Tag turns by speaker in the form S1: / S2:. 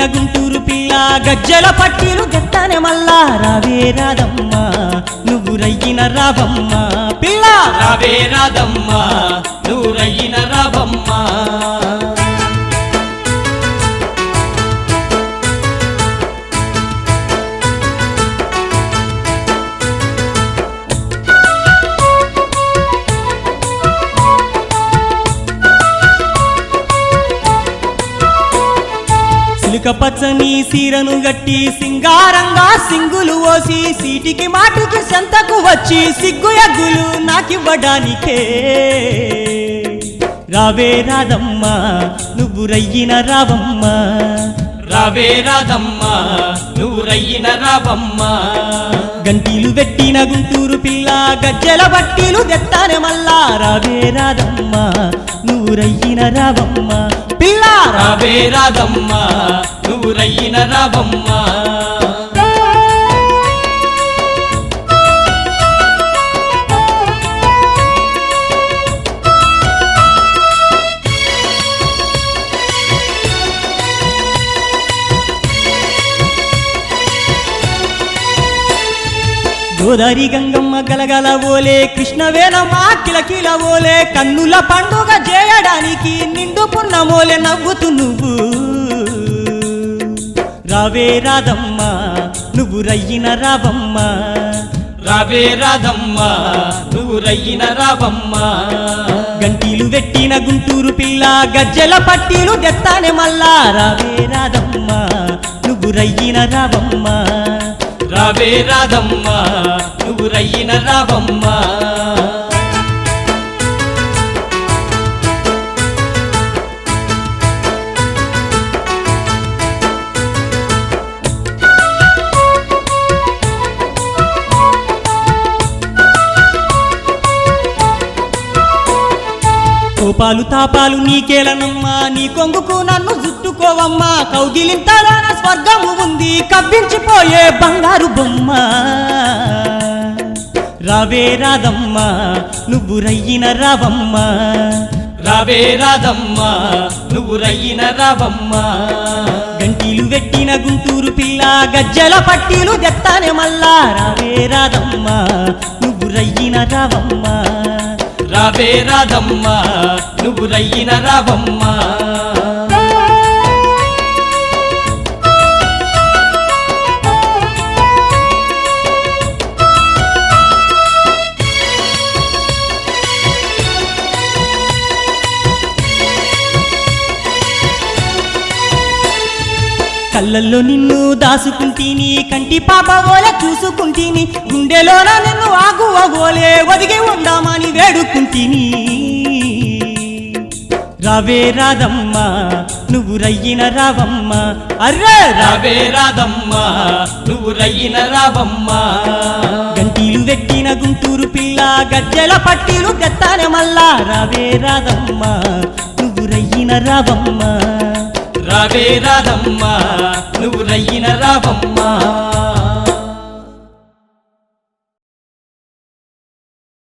S1: గుంటూరు పిల్ల గజ్జల పట్టీలు గెత్తానే మల్లా రావే రాదమ్మా నువ్వు రయ్యిన రావమ్మా పిల్ల
S2: రావే రాదమ్మా నువ్వు రయ్యిన రావమ్మా
S1: సిలుక పచ్చని సీరను గట్టి సింగారంగా సింగులు ఓసి సీటికి మాటికి సంతకు వచ్చి సిగ్గు ఎగ్గులు నాకివ్వడానికే రావే రాదమ్మా నువ్వు రయ్యిన రావమ్మా
S2: రావే రాదమ్మా నువ్వు రయ్యిన రావమ్మా
S1: గంటీలు పెట్టిన గుంటూరు పిల్ల గజ్జల బట్టీలు తెత్తానే మల్లా రావే రాదమ్మా నువ్వు రయ్యిన రావమ్మా పిల్ల రా
S2: రావే రాదమ్మా నువ్వు రయ్యిన రావమ్మా
S1: గోదారి గంగమ్మ గలగల ఓలే కృష్ణవేనమ్మ కిలకిల ఓలే కన్నుల పండుగ చేయడానికి నిండు పున్నమోలే నవ్వుతూ నువ్వు రావే రాదమ్మా నువ్వు రయ్యిన రావమ్మా
S2: రావే రాదమ్మా నువ్వు రయ్యిన రావమ్మా
S1: గంటీలు పెట్టిన గుంటూరు పిల్ల గజ్జల పట్టీలు తెత్తానే మల్లా రావే రాదమ్మా నువ్వు రయ్యిన రావమ్మా
S2: రావే రాదమ్మా నువ్వు రయ్యిన రావమ్మా
S1: కోపాలు తాపాలు నీకేలనమ్మా నీ కొంగుకు నన్ను జుట్టుకోవమ్మా కౌగిలింతలోన స్వర్గము ఉంది కవ్వించిపోయే బంగారు బొమ్మ రావే రాదమ్మా నువ్వు రయ్యిన రావమ్మా
S2: రావే రాదమ్మా నువ్వు రయ్యిన రావమ్మా
S1: గంటీలు పెట్టిన గుంటూరు పిల్ల గజ్జల పట్టీలు తెత్తానే మల్లా రావే రాదమ్మా నువ్వు రయ్యిన రావమ్మా
S2: రావే రాదమ్మా నువ్వు రయ్యిన రావమ్మా
S1: కళ్ళల్లో నిన్ను దాసుకుంటీని కంటి పాప ఓలే చూసుకుంటీని గుండెలోన నిన్ను ఆగువ ఓలే ఒదిగి ఉందామని వేడుకుంటీని రావే రాదమ్మా నువ్వు రయ్యిన రావమ్మా అర్రే రా
S2: రావే రాదమ్మా నువ్వు రయ్యిన రావమ్మా
S1: గంటీలు పెట్టిన గుంటూరు పిల్ల గజ్జల పట్టీలు గెత్తానే మల్లా రావే రాదమ్మా నువ్వు రయ్యిన రావమ్మా
S2: రావే రాదమ్మా నువ్వు రయ్యిన రావమ్మా